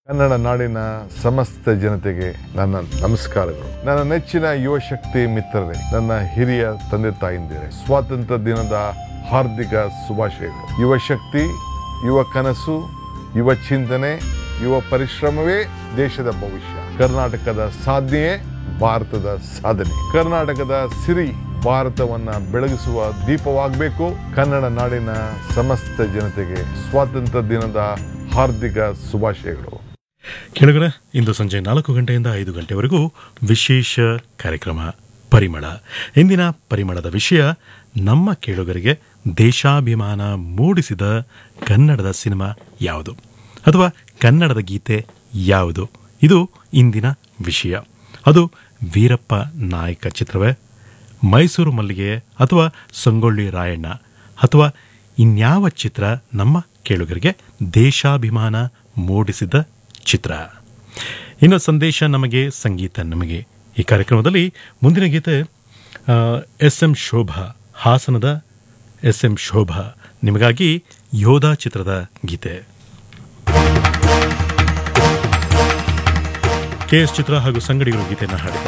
ಕನ್ನಡ ನಾಡಿನ ಸಮಸ್ತ ಜನತೆಗೆ ನನ್ನ ನಮಸ್ಕಾರಗಳು ನನ್ನ ನೆಚ್ಚಿನ ಯುವ ಶಕ್ತಿ ಮಿತ್ರರೇ ನನ್ನ ಹಿರಿಯ ತಂದೆ ತಾಯಿಂದಿರೇ ಸ್ವಾತಂತ್ರ್ಯ ದಿನದ ಹಾರ್ದಿಕ ಶುಭಾಶಯಗಳು ಯುವ ಶಕ್ತಿ ಯುವ ಕನಸು ಯುವ ಚಿಂತನೆ ಯುವ ಪರಿಶ್ರಮವೇ ದೇಶದ ಭವಿಷ್ಯ ಕರ್ನಾಟಕದ ಸಾಧನೆಯೇ ಭಾರತದ ಸಾಧನೆ ಕರ್ನಾಟಕದ ಸಿರಿ ಭಾರತವನ್ನ ಬೆಳಗಿಸುವ ದೀಪವಾಗಬೇಕು ಕನ್ನಡ ನಾಡಿನ ಸಮಸ್ತ ಜನತೆಗೆ ಸ್ವಾತಂತ್ರ್ಯ ದಿನದ ಹಾರ್ದಿಕ ಶುಭಾಶಯಗಳು ಕೆಳಗರ ಇಂದು ಸಂಜೆ ನಾಲ್ಕು ಗಂಟೆಯಿಂದ ಐದು ಗಂಟೆವರೆಗೂ ವಿಶೇಷ ಕಾರ್ಯಕ್ರಮ ಪರಿಮಳ ಇಂದಿನ ಪರಿಮಳದ ವಿಷಯ ನಮ್ಮ ಕೇಳುಗರಿಗೆ ದೇಶಾಭಿಮಾನ ಮೂಡಿಸಿದ ಕನ್ನಡದ ಸಿನಿಮಾ ಯಾವುದು ಅಥವಾ ಕನ್ನಡದ ಗೀತೆ ಯಾವುದು ಇದು ಇಂದಿನ ವಿಷಯ ಅದು ವೀರಪ್ಪ ನಾಯಕ ಚಿತ್ರವೇ ಮೈಸೂರು ಮಲ್ಲಿಗೆ ಅಥವಾ ಸಂಗೊಳ್ಳಿ ರಾಯಣ್ಣ ಅಥವಾ ಇನ್ಯಾವ ಚಿತ್ರ ನಮ್ಮ ಕೇಳುಗರಿಗೆ ದೇಶಾಭಿಮಾನ ಮೂಡಿಸಿದ ಚಿತ್ರ ಇನ್ನು ಸಂದೇಶ ನಮಗೆ ಸಂಗೀತ ನಮಗೆ ಈ ಕಾರ್ಯಕ್ರಮದಲ್ಲಿ ಮುಂದಿನ ಗೀತೆ ಎಸ್ ಎಂ ಶೋಭಾ ಹಾಸನದ ಎಸ್ ಎಂ ಶೋಭಾ ನಿಮಗಾಗಿ ಯೋಧ ಚಿತ್ರದ ಗೀತೆ ಕೆ ಎಸ್ ಚಿತ್ರ ಹಾಗೂ ಸಂಗಡಿಗರು ಗೀತೆಯನ್ನು ಹಾಡಿದ್ದಾರೆ